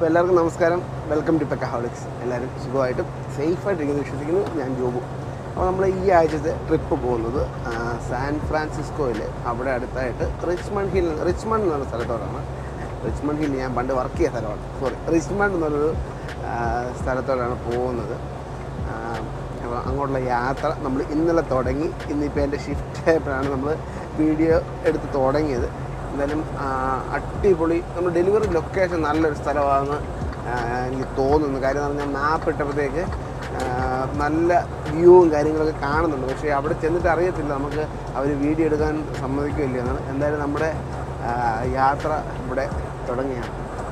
അപ്പോൾ എല്ലാവർക്കും നമസ്കാരം വെൽക്കം ടു പെക്കഹോളിക്സ് എല്ലാവരും സുഖമായിട്ടും സേഫായിട്ടിരിക്കുന്നു വിശ്വസിക്കുന്നു ഞാൻ ജോബു അപ്പോൾ നമ്മൾ ഈ ആഴ്ചത്തെ ട്രിപ്പ് പോകുന്നത് ആ, സാൻ ഫ്രാൻസിസ്കോയിൽ അവിടെ അടുത്തായിട്ട് റിച്ച്മണ്ട് ഹിൽ റിച്ച്മണ്ട് എന്ന് പറഞ്ഞ സ്ഥലത്തോടാണ് റിച്ച്മണ്ട് ഹിൽ ഞാൻ പണ്ട് വർക്ക് ചെയ്ത സ്ഥലമാണ് സോറി റിച്ച്മണ്ട് എന്നൊരു ആ, സ്ഥലത്തോടാണ് പോകുന്നത് ആ, അപ്പോൾ അങ്ങോട്ടുള്ള യാത്ര നമ്മൾ ഇന്നലെ തുടങ്ങി ഇന്നിപ്പോൾ എൻ്റെ ഷിഫ്റ്റ് ആയപ്പോഴാണ് നമ്മൾ വീഡിയോ എടുത്ത് തുടങ്ങിയത് എന്തായാലും ആ, അടിപൊളി നമ്മൾ ഡെലിവറി ലൊക്കേഷൻ നല്ലൊരു സ്ഥലമാണെന്ന് ആ, എനിക്ക് തോന്നുന്നു കാര്യം എന്ന് പറഞ്ഞാൽ മാപ്പ് ഇട്ടപ്പോഴത്തേക്ക് ആ, നല്ല വ്യൂവും കാര്യങ്ങളൊക്കെ കാണുന്നുണ്ട് പക്ഷേ അവിടെ ചെന്നിട്ട് അറിയത്തില്ല നമുക്ക് അവർ വീഡിയോ എടുക്കാൻ സമ്മതിക്കില്ല എന്നാണ് എന്തായാലും നമ്മുടെ ആ, യാത്ര ഇവിടെ തുടങ്ങിയാണ്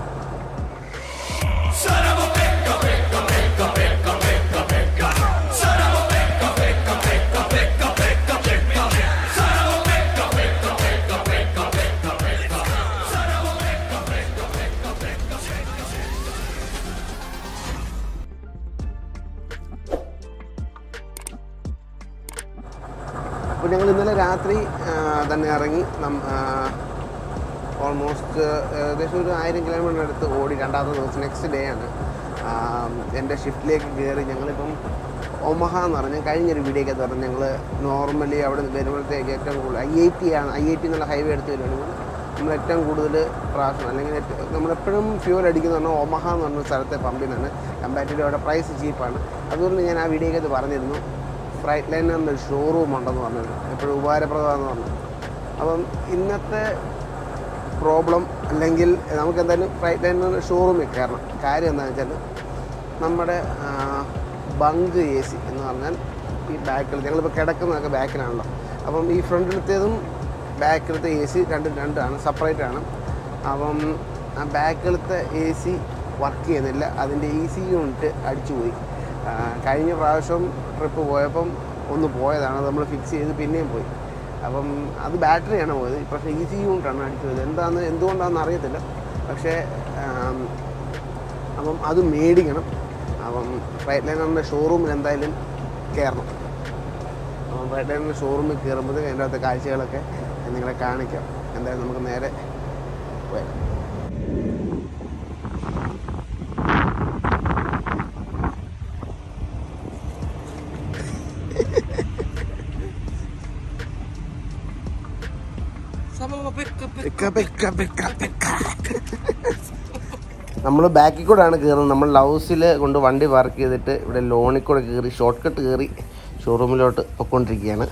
അപ്പോൾ ഞങ്ങൾ ഇന്നലെ രാത്രി ആ, തന്നെ ഇറങ്ങി ഓൾമോസ്റ്റ് ഏകദേശം ഒരു ആയിരം കിലോമീറ്റർ അടുത്ത് ഓടി രണ്ടാമത്തെ ദിവസം നെക്സ്റ്റ് ഡേ ആണ് ആ, എൻ്റെ ഷിഫ്റ്റിലേക്ക് കയറി ഞങ്ങളിപ്പം ഒമഹ എന്ന് പറഞ്ഞാൽ കഴിഞ്ഞൊരു വീഡിയോക്കകത്ത് പറഞ്ഞു ഞങ്ങൾ നോർമലി അവിടെ നിന്ന് വരുമ്പോഴത്തേക്ക് ഏറ്റവും കൂടുതൽ ഐ ഐ ടി ആണ് ഐ ഐ ടി എന്നുള്ള ഹൈവേ എടുത്ത് വരുവാണെങ്കിൽ നമ്മൾ ഏറ്റവും കൂടുതൽ പ്രാവശ്യം അല്ലെങ്കിൽ ഏറ്റവും- നമ്മളെപ്പോഴും ഫ്യൂൽ അടിക്കുന്ന പറഞ്ഞാൽ ഒമഹ എന്ന് പറഞ്ഞ സ്ഥലത്തെ പമ്പിൽ നിന്നാണ് കമ്പാരിറ്റീവ് അവിടെ പ്രൈസ് ചീപ്പാണ് അതുകൊണ്ട് ഞാൻ ആ വീഡിയോക്കകത്ത് പറഞ്ഞിരുന്നു ഫ്രൈറ്റ് ലൈനറിൻ്റെ ഒരു ഷോറൂം ഉണ്ടെന്ന് പറഞ്ഞിരുന്നു എപ്പോഴും ഉപകാരപ്രദമാണെന്ന് പറഞ്ഞു അപ്പം ഇന്നത്തെ പ്രോബ്ലം അല്ലെങ്കിൽ നമുക്ക് എന്തായാലും ഫ്ലൈറ്റ് ലൈനറിൻ്റെ ഷോറൂമിൽ കയറണം കാര്യം എന്താണെന്ന് വെച്ചാൽ നമ്മുടെ ബങ്ക് എ സി എന്ന് പറഞ്ഞാൽ ഈ ബാക്കിൽ ഞങ്ങളിപ്പോൾ കിടക്കുന്നതൊക്കെ ബാക്കിലാണല്ലോ അപ്പം ഈ ഫ്രണ്ടിലത്തേതും ബാക്കിലത്തെ എ സി രണ്ടും രണ്ടാണ് സെപ്പറേറ്റ് ആണ് അപ്പം ആ ബാക്കിലത്തെ എ സി വർക്ക് ചെയ്യുന്നില്ല അതിൻ്റെ എ സി യൂണിറ്റ് അടിച്ചുപോയി ആ, കഴിഞ്ഞ പ്രാവശ്യം ട്രിപ്പ് പോയപ്പം ഒന്ന് പോയതാണ് അത് നമ്മൾ ഫിക്സ് ചെയ്ത് പിന്നെയും പോയി അപ്പം അത് ബാറ്ററിയാണ് പോയത് പക്ഷേ ഈസി യൂണിറ്റാണ് അടിച്ചു പോയത് എന്താണെന്ന് എന്തുകൊണ്ടാണെന്ന് അറിയത്തില്ല പക്ഷേ ആം, അപ്പം അത് മേടിക്കണം അപ്പം ഫ്ലൈറ്റ് ലൈനറിൻ്റെ ഷോറൂമിൽ എന്തായാലും കയറണം അപ്പം ഫ്ലൈറ്റ് ലൈനറിൻ്റെ ഷോറൂമിൽ കയറുമ്പോഴത്തേക്ക് അതിൻ്റെ അകത്തെ കാഴ്ചകളൊക്കെ ഞാൻ നിങ്ങളെ കാണിക്കാം എന്തായാലും നമുക്ക് നേരെ പോയാൽ നമ്മൾ ബാക്കിൽ കൂടെയാണ് കയറുന്നത് നമ്മൾ ലൗസിൽ കൊണ്ട് വണ്ടി പാർക്ക് ചെയ്തിട്ട് ഇവിടെ ലോണിൽ കൂടെ കയറി ഷോർട്ട് കട്ട് കയറി ഷോറൂമിലോട്ട് പൊയ്ക്കൊണ്ടിരിക്കുകയാണ്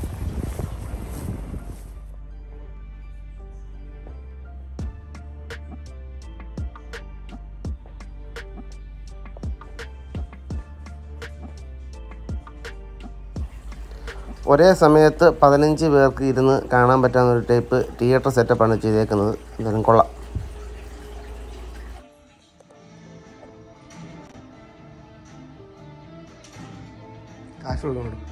ഒരേ സമയത്ത് പതിനഞ്ച് പേർക്ക് ഇരുന്ന് കാണാൻ പറ്റാവുന്ന ഒരു ടൈപ്പ് തിയേറ്റർ സെറ്റപ്പാണ് ചെയ്തേക്കുന്നത് എന്തായാലും കൊള്ളാം കാശുള്ളതുകൊണ്ട്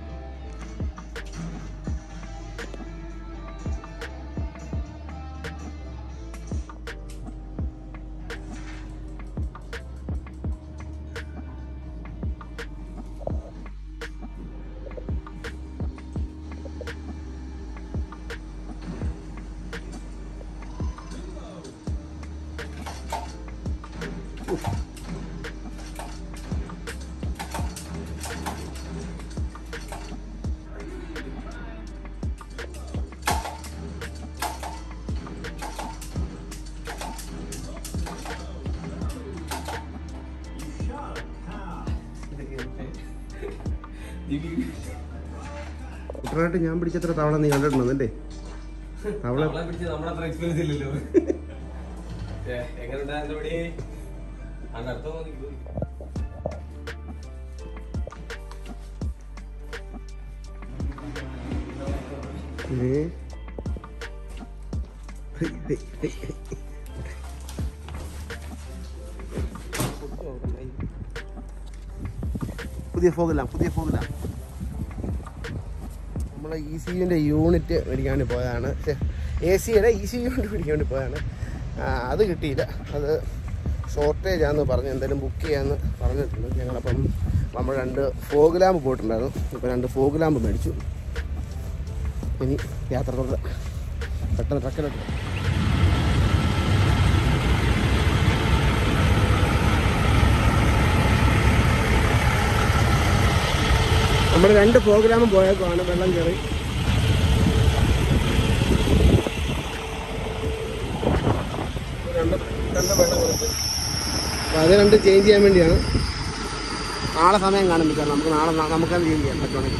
കുട്ടനായിട്ട് ഞാൻ പിടിച്ചത്ര തവള നീ കണ്ടിട്ടുണ്ടല്ലേ തവള നമ്മളെ പിടിച്ച് നമ്മുടെ അത്ര എക്സ്പീരിയൻസ് ഇല്ലല്ലോ ഏ, എങ്ങനെയുണ്ടായിരുന്നു ഇവിടെ അതിന്റെ അർത്ഥം ഒന്ന് ഇത് ഏ? ഹൈ, ഹൈ, ഹൈ, ഹൈ. പുതിയ ഫോഗിലാണ് പുതിയ ഫോഗിലാണ് നമ്മളെ ഇ സി യുവിൻ്റെ യൂണിറ്റ് മേടിക്കാൻ വേണ്ടി പോയതാണ് എ സിയുടെ ഇ സി യൂണിറ്റ് മേടിക്കാൻ വേണ്ടി പോയതാണ് ആ, അത് കിട്ടിയില്ല അത് ഷോർട്ടേജ് ആണെന്ന് പറഞ്ഞ് എന്തായാലും ബുക്ക് ചെയ്യാമെന്ന് പറഞ്ഞിട്ടുണ്ട് ഞങ്ങളപ്പം നമ്മൾ രണ്ട് ഫോഗ് ലാമ്പ് പോയിട്ടുണ്ടായിരുന്നു ഇപ്പോൾ രണ്ട് ഫോഗ് ലാമ്പ് മേടിച്ചു ഇനി യാത്ര തുടരാം പെട്ടെന്ന് ട്രക്കിലോട്ട് നമ്മൾ രണ്ട് പ്രോഗ്രാമും പോയേക്കുവാണ് വെള്ളം കയറി രണ്ട് രണ്ട് വെള്ളം കയറി അപ്പോൾ അത് രണ്ട് ചേഞ്ച് ചെയ്യാൻ വേണ്ടിയാണ് നാളെ സമയം കാണും മിക്കാം നമുക്ക് നാളെ ന- നമുക്കത് ചേഞ്ച് ചെയ്യാം പറ്റുവാണെങ്കിൽ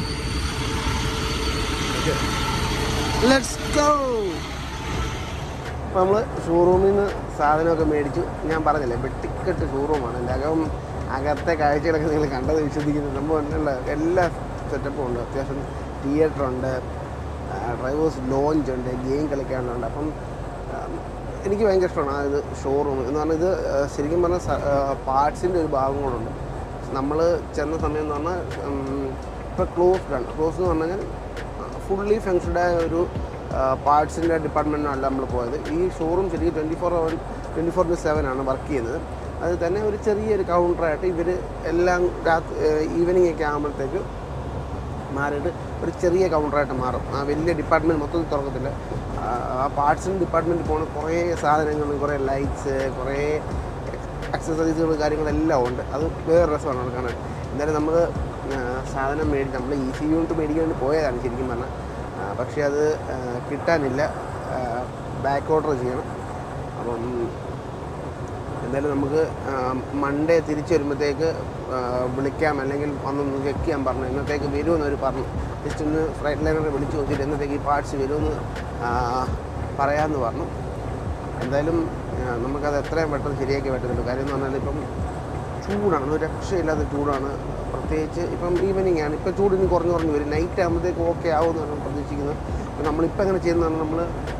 ലെറ്റ്സ് ഗോ അപ്പോൾ നമ്മൾ ഷോറൂമിൽ നിന്ന് സാധനമൊക്കെ മേടിച്ചു ഞാൻ പറഞ്ഞില്ലേ വെട്ടിക്കെട്ട് ഷോറൂമാണ് എൻ്റെ അകം അകത്തെ കാഴ്ചകളൊക്കെ നിങ്ങൾ കണ്ടത് വിശ്വസിക്കുന്നു സംഭവം ഉള്ള എല്ലാ സെറ്റപ്പും ഉണ്ട് അത്യാവശ്യം തിയേറ്റർ ഉണ്ട് ഡ്രൈവേഴ്സ് ലോഞ്ച് ഉണ്ട് ഗെയിം കളിക്കാനുണ്ട് അപ്പം ആ, എനിക്ക് ഭയങ്കര ഇഷ്ടമാണ് ആ ഇത് ഷോറൂം എന്ന് പറഞ്ഞാൽ ഇത് ആ, ശരിക്കും പറഞ്ഞാൽ പാർട്സിൻ്റെ ഒരു ഭാഗം കൂടെ നമ്മൾ ചെന്ന സമയം എന്ന് പറഞ്ഞാൽ ഇപ്പോൾ ക്ലോസ്ഡ് ആണ് ക്ലോസ് എന്ന് പറഞ്ഞു കഴിഞ്ഞാൽ ഫുള്ളി ഫങ്ഷൻഡ് ആയ ഒരു പാർട്സിൻ്റെ ഡിപ്പാർട്ട്മെൻറ്റിനല്ല നമ്മൾ പോയത് ഈ ഷോറൂം ശരിക്കും twenty four hour twenty four to seven ആണ് വർക്ക് ചെയ്യുന്നത് അത് തന്നെ ഒരു ചെറിയൊരു കൗണ്ടറായിട്ട് ഇവർ എല്ലാം രാത്രി ഈവനിങ് ഒക്കെ ആകുമ്പോഴത്തേക്ക് മാറിയിട്ട് ഒരു ചെറിയ കൗണ്ടറായിട്ട് മാറും ആ വലിയ ഡിപ്പാർട്ട്മെൻറ്റ് മൊത്തത്തിൽ തുറക്കത്തില്ല ആ, ആ പാർട്സിൻ്റെ ഡിപ്പാർട്ട്മെൻറ്റിൽ പോകുന്ന കുറേ സാധനങ്ങൾ കുറേ ലൈറ്റ്സ് കുറേ അക്സസറീസുകൾ കാര്യങ്ങളെല്ലാം ഉണ്ട് അത് വേറെ രസമാണ് അവിടെ കാണാൻ എന്തായാലും നമ്മൾ സാധനം മേടിച്ച് നമ്മൾ ഈ സി യൂണിറ്റ് മേടിക്കാൻ വേണ്ടി പോയതാണ് ശരിക്കും പറഞ്ഞാൽ ആ, പക്ഷേ അത് ആ, കിട്ടാനില്ല ബാക്ക് ഓർഡർ ചെയ്യണം അപ്പം എന്തായാലും നമുക്ക് മൺഡേ തിരിച്ചു വരുമ്പോഴത്തേക്ക് ആ, വിളിക്കാം അല്ലെങ്കിൽ വന്നൊന്ന് ചെക്ക് ചെയ്യാൻ പറഞ്ഞു ഇന്നത്തേക്ക് വരുമെന്ന് അവർ പറഞ്ഞു ജസ്റ്റ് ഒന്ന് ഫ്ലൈറ്റ് ലൈനറെ വിളിച്ച് നോക്കിയിട്ട് എന്നത്തേക്ക് ഈ പാർട്സ് വരുമെന്ന് ആ, പറയാമെന്ന് പറഞ്ഞു എന്തായാലും ആ, നമുക്കത് എത്രയും പെട്ടെന്ന് ശരിയാക്കി പറ്റുന്നുണ്ട് കാര്യം എന്ന് പറഞ്ഞാൽ ഇപ്പം ചൂടാണ് ഒരു രക്ഷയില്ലാത്ത ചൂടാണ് പ്രത്യേകിച്ച് ഇപ്പം ഈവനിങ് ആണ് ഇപ്പം ചൂട് ഇനി കുറഞ്ഞു കുറഞ്ഞു വരും നൈറ്റ് ആകുമ്പോഴത്തേക്ക് ഓക്കെ ആവുമെന്നാണ് പ്രതീക്ഷിക്കുന്നത് ഇപ്പം നമ്മളിപ്പോൾ എങ്ങനെ ചെയ്യുന്നതാണ് നമ്മൾ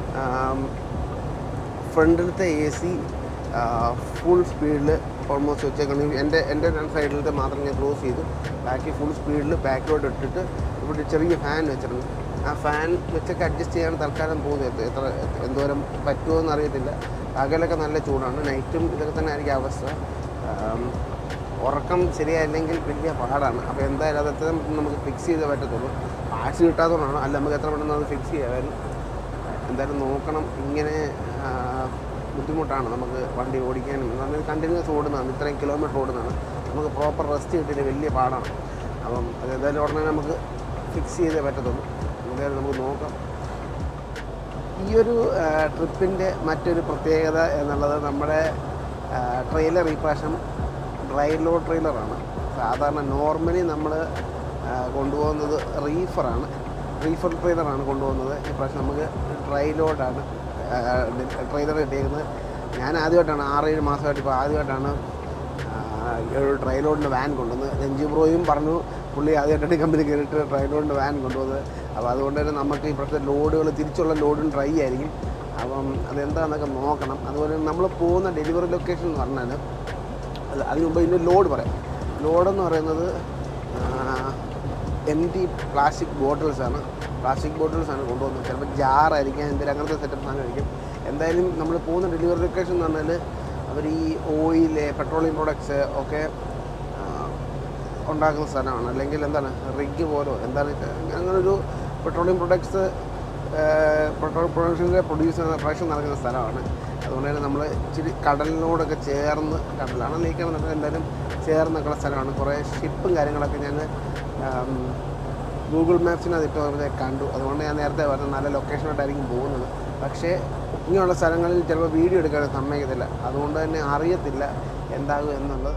ഫ്രണ്ടിലത്തെ എ സി ഫുൾ സ്പീഡിൽ ഓൾമോസ്റ്റ് വെച്ചേക്കണം എൻ്റെ എൻ്റെ രണ്ട് സൈഡിലത്തെ മാത്രം ഞാൻ ക്ലോസ് ചെയ്തു ബാക്കി ഫുൾ സ്പീഡിൽ ബാക്കിലോട്ട് ഇട്ടിട്ട് ഇവിടെ ചെറിയ ഫാൻ വെച്ചിട്ടുണ്ട് ആ ഫാൻ വെച്ചൊക്കെ അഡ്ജസ്റ്റ് ചെയ്യാൻ തൽക്കാലം പോകുന്നത് എത്ര എന്തോരം പറ്റുമോ എന്ന് അറിയത്തില്ല പകലൊക്കെ നല്ല ചൂടാണ് നൈറ്റും ഇതൊക്കെ തന്നെ ആയിരിക്കും അവസ്ഥ ആം, ഉറക്കം ശരിയായില്ലെങ്കിൽ വലിയ പാടാണ് അപ്പോൾ എന്തായാലും അത് എത്ര നമുക്ക് ഫിക്സ് ചെയ്തേ പറ്റത്തുള്ളൂ പാർട്സ് കിട്ടാത്തതുകൊണ്ടാണ് അല്ല നമുക്ക് എത്ര പെട്ടെന്ന് അത് ഫിക്സ് ചെയ്യാമായിരുന്നു എന്തായാലും നോക്കണം ഇങ്ങനെ ആ, ബുദ്ധിമുട്ടാണ് നമുക്ക് വണ്ടി ഓടിക്കാനും നമ്മൾ കണ്ടിന്യൂസ് ഓടുന്നതാണ് ഇത്രയും കിലോമീറ്റർ ഓടുന്നതാണ് നമുക്ക് പ്രോപ്പർ റെസ്റ്റ് കിട്ടിയിട്ട് വലിയ പാടാണ് അപ്പം അത് എന്തായാലും ഉടനെ നമുക്ക് ഫിക്സ് ചെയ്തേ പറ്റത്തുള്ളൂ എന്തായാലും നമുക്ക് നോക്കാം ഈ ഒരു ട്രിപ്പിൻ്റെ മറ്റൊരു പ്രത്യേകത എന്നുള്ളത് നമ്മുടെ ട്രെയിലർ ഈ പ്രാവശ്യം ഡ്രൈ ലോഡ് ട്രെയിലറാണ് സാധാരണ നോർമലി നമ്മൾ കൊണ്ടുപോകുന്നത് റീഫറാണ് റീഫർ ട്രെയിലറാണ് കൊണ്ടുപോകുന്നത് ഈ പ്രാവശ്യം നമുക്ക് ഡ്രൈ ലോഡാണ് ട്രെയിലർ കിട്ടിയിരിക്കുന്നത് ഞാൻ ആദ്യമായിട്ടാണ് ആറേഴ് മാസമായിട്ട് ഇപ്പോൾ ആദ്യമായിട്ടാണ് ആ, ഒരു ഡ്രൈ ലോഡിൻ്റെ വാൻ കൊണ്ടുവന്ന് രഞ്ജു ബ്രോയും പറഞ്ഞു പുള്ളി ആദ്യമായിട്ടാണ് കമ്പനി കയറിയിട്ട് ഡ്രൈ ലോഡിൻ്റെ വാൻ കൊണ്ടുവന്നത് അപ്പോൾ അതുകൊണ്ട് തന്നെ നമുക്ക് ഈ പ്രശ്നത്തെ ലോഡുകൾ തിരിച്ചുള്ള ലോഡും ഡ്രൈ ആയിരിക്കും അപ്പം അതെന്താണെന്നൊക്കെ നോക്കണം അതുപോലെ നമ്മൾ പോകുന്ന ഡെലിവറി ലൊക്കേഷൻ എന്ന് പറഞ്ഞാൽ അത് അതിന് മുമ്പ് ഇതിൻ്റെ ലോഡ് പറയാം ലോഡെന്ന് പറയുന്നത് എം ടി പ്ലാസ്റ്റിക് ബോട്ടിൽസാണ് പ്ലാസ്റ്റിക് ബോട്ടിൽസാണ് കൊണ്ടുവന്നത് ചിലപ്പോൾ ജാറായിരിക്കും എന്തെങ്കിലും അങ്ങനത്തെ സെറ്റപ്പ് സാധനമായിരിക്കും എന്തായാലും നമ്മൾ പോകുന്ന ഡെലിവറി ലൊക്കേഷൻ എന്ന് പറഞ്ഞാൽ അവർ ഈ ഓയിൽ പെട്രോളിയം പ്രൊഡക്ട്സ് ഒക്കെ ആ, ഉണ്ടാക്കുന്ന സ്ഥലമാണ് അല്ലെങ്കിൽ എന്താണ് റിഗ് പോലോ എന്താണ് അങ്ങനൊരു പെട്രോളിയം പ്രൊഡക്ട്സ് പെട്രോൾ പ്രൊഡക്ഷൻ്റെ പ്രൊഡ്യൂസ് പ്രൊഡക്ഷൻ നടക്കുന്ന സ്ഥലമാണ് അതുകൊണ്ട് തന്നെ നമ്മൾ ഇച്ചിരി കടലിനോടൊക്കെ ചേർന്ന് കടലാണ് നീക്കണം എന്തായാലും ചേർന്ന് നിൽക്കുന്ന സ്ഥലമാണ് കുറേ ഷിപ്പും കാര്യങ്ങളൊക്കെ ഞാൻ ഗൂഗിൾ മാപ്സിനകത്ത് ഇട്ട് വരുമ്പോൾ കണ്ടു അതുകൊണ്ട് ഞാൻ നേരത്തെ പറഞ്ഞ നല്ല ലൊക്കേഷനായിട്ടായിരിക്കും പോകുന്നത് പക്ഷേ ഇങ്ങനെയുള്ള സ്ഥലങ്ങളിൽ ചിലപ്പോൾ വീഡിയോ എടുക്കാൻ സമ്മതിക്കത്തില്ല അതുകൊണ്ട് തന്നെ അറിയത്തില്ല എന്താകും എന്നുള്ളത്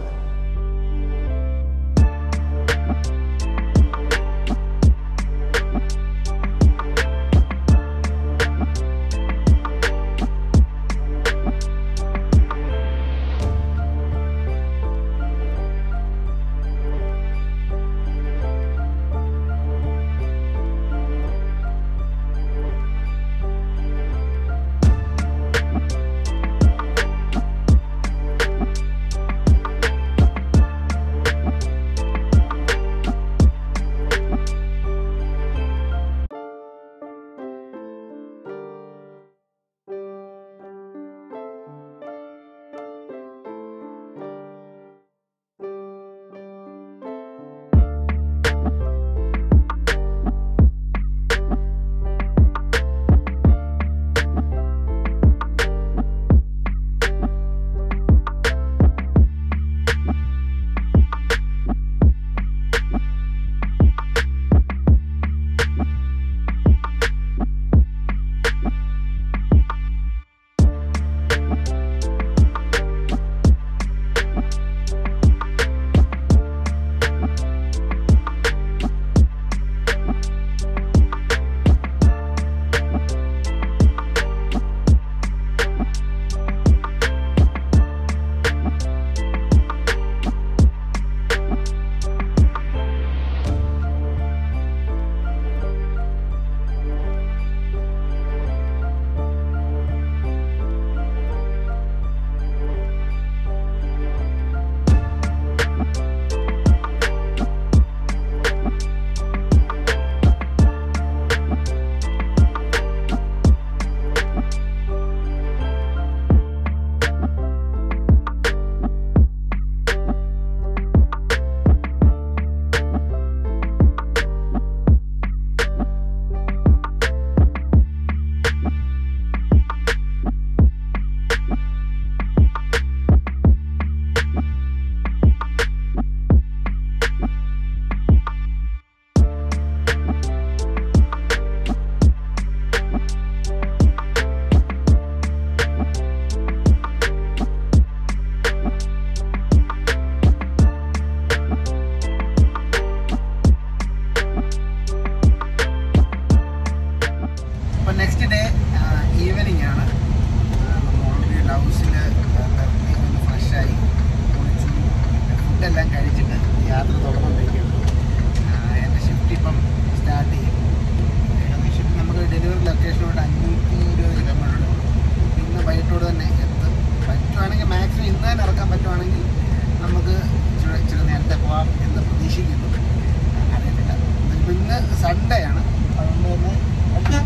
നെക്സ്റ്റ് ഡേ ഈവനിങ് ആണ് ആ, നമ്മൾ ഓൾറെഡി ഹൗസിൽ ഫ്രഷായി കുളിച്ചു ഫുഡെല്ലാം കഴിച്ചിട്ട് യാത്ര തുടർന്നുകൊണ്ടിരിക്കുകയാണ് ആ, എൻ്റെ ഷിഫ്റ്റ് ഇപ്പം സ്റ്റാർട്ട് ചെയ്യും ഏകദേശം നമുക്ക് ഡെലിവറി ലൊക്കേഷനോട് അഞ്ഞൂറ്റി ഇരുപത് കിലോമീറ്റർ ഇന്ന് വൈകിട്ടോട് തന്നെ എത്തും പറ്റുവാണെങ്കിൽ മാക്സിമം ഇന്ന് തന്നെ ഇറക്കാൻ പറ്റുവാണെങ്കിൽ നമുക്ക് ഇച്ചിരി ഇച്ചിരി നേരത്തെ പോകാം എന്ന് പ്രതീക്ഷിക്കുന്നു അറിയത്തില്ല ഇപ്പം ഇന്ന് സൺഡേ ആണ് അതുകൊണ്ട് തന്നെ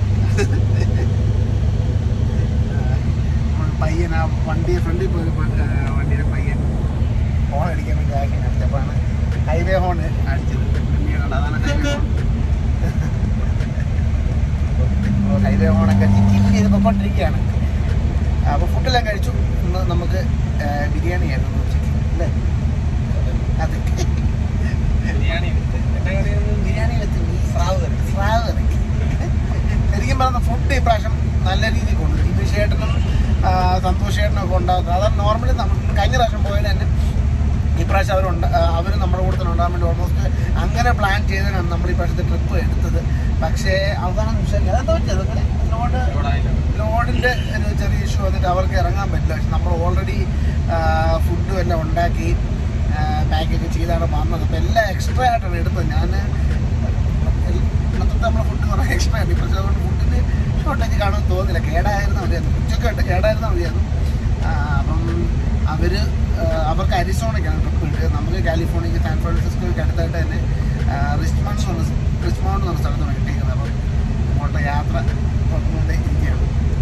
നമ്മൾ പയ്യൻ ആ വണ്ടിയെ ഫ്രണ്ടിൽ പോയപ്പോൾ വണ്ടിയുടെ പയ്യൻ ഹോൺ അടിക്കാൻ വേണ്ടി ആക്കി അടിച്ചപ്പോഴാണ് ഹൈവേ ഹോൺ അടിച്ചത് പിന്നീട് അതാണ് ഹൈവേ ഹോൺ ഹൈവേ ഹോണൊക്കെ ചിറ്റ് ചെയ്ത് പൊക്കോണ്ടിരിക്കുകയാണ് അപ്പോൾ ഫുഡെല്ലാം കഴിച്ചു ഇന്ന് നമുക്ക് ആ, ബിരിയാണി ആയിരുന്നു ഉച്ചയ്ക്ക് അല്ലേ അതെ ബിരിയാണി എന്റെ കടയിൽ ബിരിയാണി വെച്ച് ഈ സ്രാവ് കറി സ്രാവ് കറി ശരിക്കും പറഞ്ഞ ഫുഡ് ഇപ്രാവശ്യം നല്ല രീതിയിൽ കൊണ്ടു ഈ ചേട്ടനും സന്തോഷ് ചേട്ടനും ഒക്കെ ഉണ്ടാകുന്നത് അതാണ് നോർമലി നമ്മൾ കഴിഞ്ഞ പ്രാവശ്യം പോയത് തന്നെ ഇപ്രാവശ്യം അവരുണ്ട് അവർ നമ്മുടെ കൂടെ തന്നെ ഉണ്ടാകാൻ വേണ്ടി ഓൾമോസ്റ്റ് അങ്ങനെ പ്ലാൻ ചെയ്തതിനാണ് നമ്മൾ ഈ പ്രാവശ്യത്തെ ട്രിപ്പ് എടുത്തത് പക്ഷേ അവസാന നിമിഷം അതെന്താ പറ്റിയത് അങ്ങനെ ലോഡ് ചൂടായില്ല ലോഡിൻ്റെ ഒരു ചെറിയ ഇഷ്യൂ വന്നിട്ട് അവർക്ക് ഇറങ്ങാൻ പറ്റില്ല പക്ഷെ നമ്മൾ ഓൾറെഡി ഫുഡും എല്ലാം ഉണ്ടാക്കി പാക്കൊക്കെ ചെയ്താണ് വന്നത് അപ്പോൾ എല്ലാം എക്സ്ട്രാ ആയിട്ടാണ് എടുത്തത് ഞാൻ ഇന്നത്തെ നമ്മുടെ ഫുഡ് കുറേ എക്സ്ട്രാ ആണ് പക്ഷേ അതുകൊണ്ട് ഫുഡിന് ഷോർട്ടേജ് കാണുമെന്ന് തോന്നില്ല കേടായിരുന്നു മതിയായിരുന്നു ഉച്ചക്ക് കേടായിരുന്നു മതിയായിരുന്നു ആ, അപ്പം അവർ അവർക്ക് അരിസോണയ്ക്കാണ് ട്രിപ്പ് കിട്ടിയത് നമുക്ക് കാലിഫോർണിയക്ക് സാൻ ഫ്രാൻസിസ്കോയ്ക്ക് അടുത്തായിട്ട് തന്നെ റിച്ച്മൗണ്ട് എന്ന് പറഞ്ഞ റിച്ച്മൗണ്ട് എന്ന് പറഞ്ഞ സ്ഥലത്താണ് കിട്ടിയത് അപ്പം അങ്ങോട്ട് യാത്ര തുടർന്നുകൊണ്ടേ ഇരിക്കുകയാണ്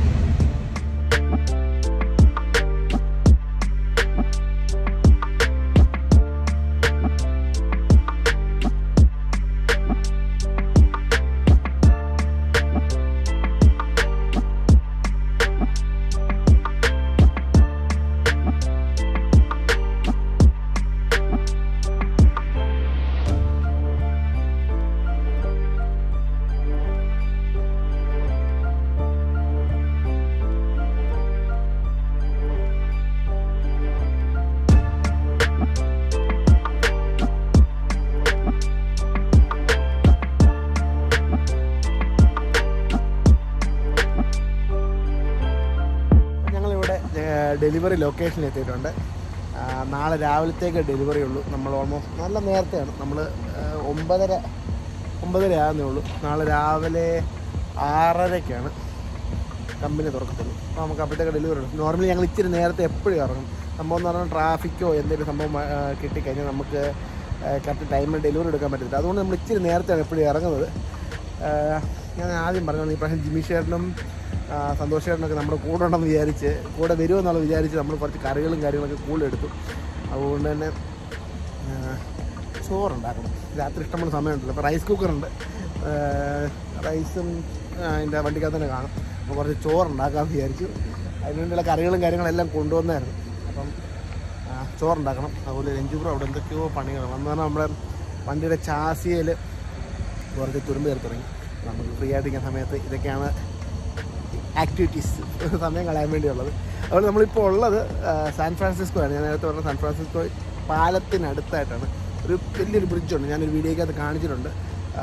ഞങ്ങളിവിടെ ഡെലിവറി ലൊക്കേഷനിൽ എത്തിയിട്ടുണ്ട് ആ, നാളെ രാവിലത്തേക്ക് ഡെലിവറി ഉള്ളൂ നമ്മൾ ഓൾമോസ്റ്റ് നല്ല നേരത്തെയാണ് നമ്മൾ ഒമ്പതര ഒമ്പതര ആകുന്നേ ഉള്ളൂ നാളെ രാവിലെ ആറരയ്ക്കാണ് കമ്പനി തുറക്കത്തുള്ളൂ അപ്പോൾ നമുക്ക് അപ്പോഴത്തേക്ക് ഡെലിവറി ഉണ്ട് നോർമലി ഞങ്ങൾ ഇച്ചിരി നേരത്തെ എപ്പോഴും ഇറങ്ങും സംഭവം എന്ന് പറഞ്ഞാൽ ട്രാഫിക്കോ എന്തെങ്കിലും സംഭവം ആ, കിട്ടിക്കഴിഞ്ഞാൽ നമുക്ക് കറക്റ്റ് ടൈമിൽ ഡെലിവറി എടുക്കാൻ പറ്റത്തില്ല അതുകൊണ്ട് നമ്മൾ ഇച്ചിരി നേരത്തെയാണ് എപ്പോഴും ഇറങ്ങുന്നത് ആ, ഞാൻ ആദ്യം പറഞ്ഞു ഈ പ്രാവശ്യം ജിമ്മി ചേട്ടനും ആ, സന്തോഷ് ചേട്ടനൊക്കെ നമ്മുടെ കൂടെ ഉണ്ടെന്ന് വിചാരിച്ച് കൂടെ വരുമെന്നുള്ള വിചാരിച്ച് നമ്മൾ കുറച്ച് കറികളും കാര്യങ്ങളൊക്കെ കൂടുതൽ എടുത്തു അതുകൊണ്ട് തന്നെ ആ, ചോറുണ്ടാക്കണം രാത്രി ഇഷ്ടമുള്ള സമയമുണ്ടല്ലോ അപ്പോൾ റൈസ് കുക്കറുണ്ട് റൈസും അതിൻ്റെ വണ്ടിക്കകത്ത് തന്നെ കാണും അപ്പോൾ കുറച്ച് ചോറുണ്ടാക്കാമെന്ന് വിചാരിച്ചു അതിനുവേണ്ടിയുള്ള കറികളും കാര്യങ്ങളെല്ലാം കൊണ്ടുവന്നായിരുന്നു അപ്പം ആ, ചോറുണ്ടാക്കണം അതുപോലെ രഞ്ജുപുരം അവിടെ എന്തൊക്കെയോ പണികൾ വന്നു പറഞ്ഞാൽ നമ്മുടെ വണ്ടിയുടെ ചാസിയയിൽ കുറച്ച് തുരുമ്പ് ചേർത്ത് തുടങ്ങി നമുക്ക് ഫ്രീ ആയിട്ടിരിക്കുന്ന സമയത്ത് ഇതൊക്കെയാണ് ആക്ടിവിറ്റീസ് സമയം കളയാൻ വേണ്ടിയുള്ളത് അതുകൊണ്ട് നമ്മളിപ്പോൾ ഉള്ളത് ആ, സാൻ ഫ്രാൻസിസ്കോ ആണ് ഞാൻ നേരത്തെ പറഞ്ഞ സാൻ ഫ്രാൻസിസ്കോ പാലത്തിനടുത്തായിട്ടാണ് ഒരു വലിയൊരു ബ്രിഡ്ജുണ്ട് ഞാനൊരു വീഡിയോക്കകത്ത് കാണിച്ചിട്ടുണ്ട് ആ,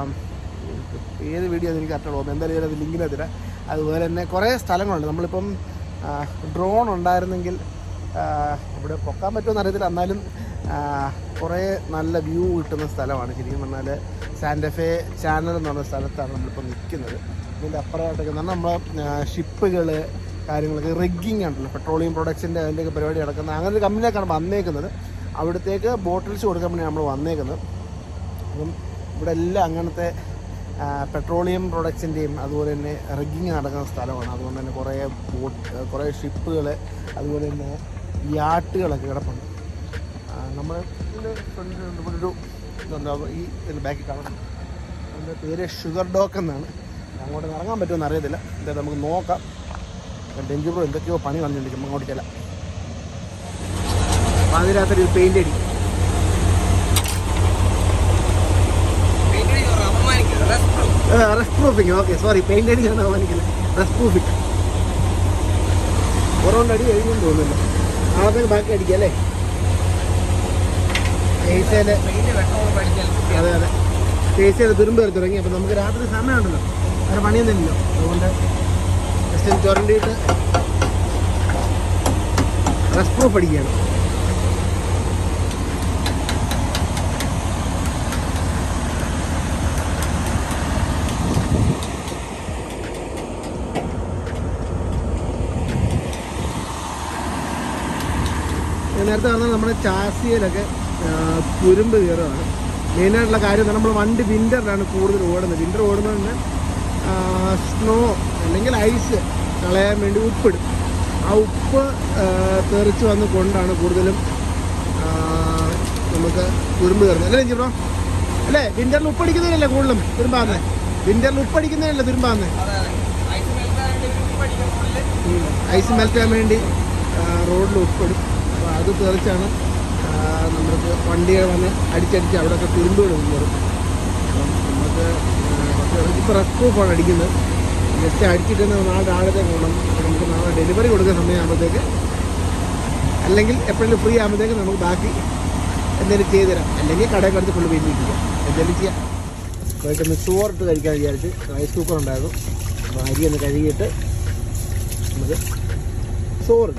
ഏത് വീഡിയോ എനിക്ക് കറക്റ്റ് ഓർമ്മ എന്തായാലും അത് ലിങ്കിന് തരാം അതുപോലെ തന്നെ കുറേ സ്ഥലങ്ങളുണ്ട് നമ്മളിപ്പം ഡ്രോൺ ഉണ്ടായിരുന്നെങ്കിൽ ആ, ഇവിടെ പൊക്കാൻ പറ്റുമെന്ന് അറിയത്തില്ല എന്നാലും ആ, കുറേ നല്ല വ്യൂ കിട്ടുന്ന സ്ഥലമാണ് ശരിക്കും പറഞ്ഞാൽ സാൻഡഫേ ചാനൽ എന്ന് പറഞ്ഞ സ്ഥലത്താണ് നമ്മളിപ്പോൾ നിൽക്കുന്നത് ഇതിൻ്റെ അപ്പുറമായിട്ടൊക്കെ എന്ന് പറഞ്ഞാൽ നമ്മൾ ഷിപ്പുകൾ കാര്യങ്ങളൊക്കെ റിഗ്ഗിങ് ഉണ്ടല്ലോ പെട്രോളിയം പ്രൊഡക്ട്സിൻ്റെ അതിൻ്റെയൊക്കെ പരിപാടി നടക്കുന്നത് അങ്ങനെ ഒരു കമ്പനിയിലേക്കാണ് വന്നേക്കുന്നത് അവിടത്തേക്ക് ബോട്ടിൽസ് കൊടുക്കാൻ വേണ്ടി നമ്മൾ വന്നേക്കുന്നത് അപ്പം ഇവിടെ എല്ലാം അങ്ങനത്തെ ആ, പെട്രോളിയം പ്രൊഡക്ട്സിൻ്റെയും അതുപോലെ തന്നെ റിഗിങ് നടക്കുന്ന സ്ഥലമാണ് അതുകൊണ്ട് തന്നെ കുറേ ബോട്ട് കുറേ ഷിപ്പുകൾ അതുപോലെ തന്നെ യാട്ടുകളൊക്കെ കിടപ്പുണ്ട് നമ്മൾ ഇതിൻ്റെ ഫ്രണ്ടിൽ ഇവിടെ ഒരു ഇതുണ്ട് അപ്പോൾ ഈ ഇതിൻ്റെ ബാക്കിൽ കാണാം അതിൻ്റെ പേര് ഷുഗർ ഡോക്ക് എന്നാണ് അങ്ങോട്ട് ഇറങ്ങാൻ പറ്റുമെന്ന് അറിയത്തില്ല എന്തായാലും നമുക്ക് നോക്കാം ഡെഞ്ചു ബ്രോ എന്തൊക്കെയോ പണി വന്നിരിക്കും അങ്ങോട്ട് ചെല്ലാം പാതിരാത്രി ഒരു പെയിൻ്റ് അടി rust proofing okay sorry paint അടിക്കാണ് അവനിക്കില്ല റെസ്റ്റ് പ്രൂഫിങ് കുറവുണ്ട് അടി കഴിഞ്ഞെന്ന് തോന്നുന്നില്ല നാളത്തേക്ക് ബാക്കി അടിക്കാം അല്ലേ ഏഷ്യയിലെ അതെ അതെ ഏഷ്യയിൽ തുരുമ്പ് കയറി തുടങ്ങി അപ്പം നമുക്ക് രാത്രി സമയമുണ്ടല്ലോ വേറെ പണിയൊന്നുമില്ലല്ലോ അതുകൊണ്ട് ജസ്റ്റ് ചുരണ്ടിയിട്ട് റെസ്റ്റ് പ്രൂഫ് അടിക്കുകയാണ് ഞാൻ നേരത്തെ പറഞ്ഞാൽ നമ്മുടെ ചാസിയിലൊക്കെ ആ, തുരുമ്പ് കയറുകയാണ് മെയിനായിട്ടുള്ള കാര്യം എന്ന് പറഞ്ഞാൽ നമ്മൾ വണ്ടി വിൻ്ററിലാണ് കൂടുതൽ ഓടുന്നത് വിൻ്റർ ഓടുന്നതിന് സ്നോ അല്ലെങ്കിൽ ഐസ് കളയാൻ വേണ്ടി ഉപ്പിടും ആ ഉപ്പ് ആ, തെറിച്ച് വന്ന് കൊണ്ടാണ് കൂടുതലും ആ, നമുക്ക് തുരുമ്പ് കയറുന്നത് അല്ലേ ബ്രോ അല്ലേ വിൻ്ററിൽ ഉപ്പടിക്കുന്നതിനല്ലേ കൂടുതലും തുരുമ്പാന്ന് വിൻ്ററിൽ ഉപ്പടിക്കുന്നതിനല്ലേ തുരുമ്പാന്ന് ഐസ് മെൽറ്റാൻ വേണ്ടി റോഡിൽ ഉൾപ്പെടും അപ്പോൾ അത് തെറിച്ചാണ് ആ, നമ്മൾക്ക് വണ്ടികൾ വന്ന് അടിച്ചടിച്ച് അവിടെയൊക്കെ തുരുമ്പുകൾ വരുന്നത് അപ്പം നമുക്ക് ഇപ്പോൾ റെസ്റ്റ് പ്രൂഫാണ് അടിക്കുന്നത് ജസ്റ്റ് അടിച്ചിട്ട് നാളെ രാവിലത്തേക്ക് പോകണം അപ്പോൾ നമുക്ക് നാളെ ഡെലിവറി കൊടുക്കുന്ന സമയമാകുമ്പോഴത്തേക്ക് അല്ലെങ്കിൽ എപ്പോഴെങ്കിലും ഫ്രീ ആകുമ്പോഴത്തേക്ക് നമുക്ക് ബാക്കി എന്തെങ്കിലും ചെയ്തു തരാം അല്ലെങ്കിൽ കടയിൽ കടത്ത് ഫുള്ള് വെയിറ്റിരിക്കുക എന്തെങ്കിലും ചെയ്യാം പോയിട്ട് ഒന്ന് ചോറിട്ട് കഴിക്കാൻ വിചാരിച്ച് റൈസ് കുക്കർ ഉണ്ടായിരുന്നു അപ്പോൾ അരി ഒന്ന് കഴുകിയിട്ട് നമുക്ക് ചോറ്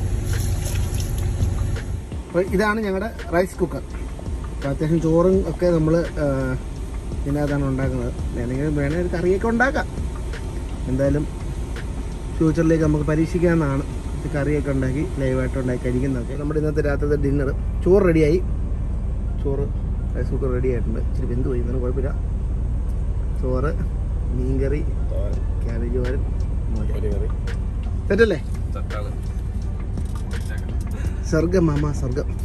അപ്പോൾ ഇതാണ് ഞങ്ങളുടെ റൈസ് കുക്കർ അപ്പോൾ അത്യാവശ്യം ചോറും ഒക്കെ നമ്മൾ ഇതിനകത്താണ് ഉണ്ടാക്കുന്നത് വേണമെങ്കിൽ വേണേൽ ഒരു കറിയൊക്കെ ഉണ്ടാക്കാം എന്തായാലും ഫ്യൂച്ചറിലേക്ക് നമുക്ക് പരീക്ഷിക്കാമെന്നാണ് ഇത് കറിയൊക്കെ ഉണ്ടാക്കി ലൈവായിട്ട് ഉണ്ടാക്കി കഴിക്കുന്നതൊക്കെ നമ്മുടെ ഇന്നത്തെ രാത്രിത്തെ ഡിന്നർ ചോറ് റെഡിയായി ചോറ് റൈസ് കുക്കർ റെഡി ആയിട്ടുണ്ട് ഇച്ചിരി വെന്ത് പോയി എന്നാലും കുഴപ്പമില്ല ചോറ് മീൻകറി ക്യാബേജ് തോരൻ മോര് സെറ്റല്ലേ തക്കാളി സ്വർഗം മാമ സ്വർഗം